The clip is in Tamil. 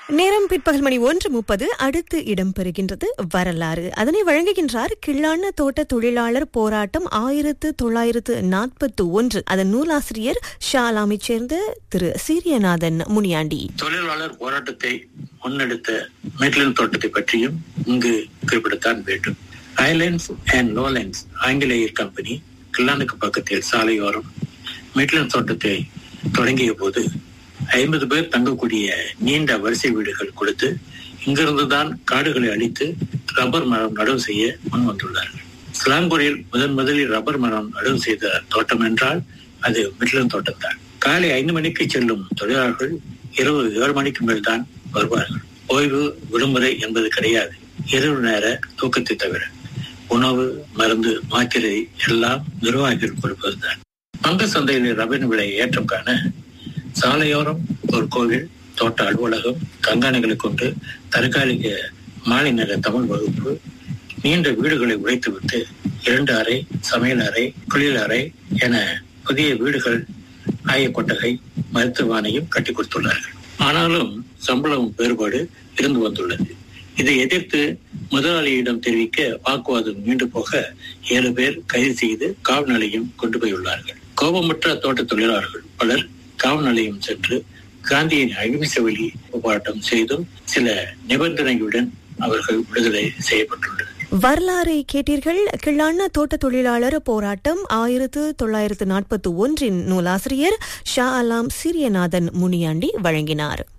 நேரம் பிற்பகல் மணி ஒன்று முப்பது அடுத்து இடம்பெறுகின்றது வரலாறு அதனை வழங்குகின்றார் கிள்ளான தோட்ட தொழிலாளர் போராட்டம் ஆயிரத்து தொள்ளாயிரத்து நாற்பத்தி ஒன்று அதன் நூலாசிரியர் ஷாலாமைச் சேர்ந்த திரு சீரியநாதன் முனியாண்டி தொழிலாளர் போராட்டத்தை முன்னெடுத்த மெட்லின் தோட்டத்தை பற்றியும் இங்கு குறிப்பிடத்தான் வேண்டும் ஐலேண்ட்ஸ் அண்ட் லோலேண்ட்ஸ் ஆங்கிலேயர் கம்பெனி கில்லானுக்கு பக்கத்தில் சாலையோரம் மெட்லின் தோட்டத்தை தொடங்கிய போது ஐம்பது பேர் தங்கக்கூடிய நீண்ட வரிசை வீடுகள் கொடுத்து இங்கிருந்துதான் காடுகளை அழித்து ரப்பர் மரம் நடவு செய்ய முன் வந்துள்ளார்கள் ஸ்லாங்கூரில் முதன் முதலில் ரப்பர் மரம் நடவு செய்த தோட்டம் என்றால் அது மிட்லன் தோட்டம் தான் காலை ஐந்து மணிக்கு செல்லும் தொழிலாளர்கள் இரவு ஏழு மணிக்கு மேல் தான் வருவார்கள் ஓய்வு விடுமுறை என்பது கிடையாது இரவு நேர தூக்கத்தை தவிர உணவு மருந்து மாத்திரை எல்லாம் நிர்வாகிகள் கொடுப்பதுதான் பங்கு சந்தையில் ரபின் விலை ஏற்றம் காண சாலையோரம் ஒரு கோவில் தோட்ட அலுவலகம் கண்காணிகளை கொண்டு தற்காலிக மாலை நேர தமிழ் வகுப்பு நீண்ட வீடுகளை உடைத்துவிட்டு இரண்டு அறை சமையல் அறை குளியல் அறை என புதிய வீடுகள் ஆயக்கொட்டகை மருத்துவமனையும் கட்டி கொடுத்துள்ளார்கள் ஆனாலும் சம்பளம் வேறுபாடு இருந்து வந்துள்ளது இதை எதிர்த்து முதலாளியிடம் தெரிவிக்க வாக்குவாதம் நீண்டு போக ஏழு பேர் கைது செய்து காவல் நிலையம் கொண்டு போயுள்ளார்கள் கோபமற்ற தோட்ட தொழிலாளர்கள் பலர் காவல் நிலையம் சென்று காந்தியின் அகிம்சை வழி போராட்டம் செய்தும் சில நிபந்தனைகளுடன் அவர்கள் விடுதலை செய்யப்பட்டுள்ளனர் வரலாறை கேட்டீர்கள் கிள்ளான தோட்ட தொழிலாளர் போராட்டம் ஆயிரத்து தொள்ளாயிரத்து நாற்பத்தி ஒன்றின் நூலாசிரியர் ஷா அலாம் சீரியநாதன் முனியாண்டி வழங்கினார்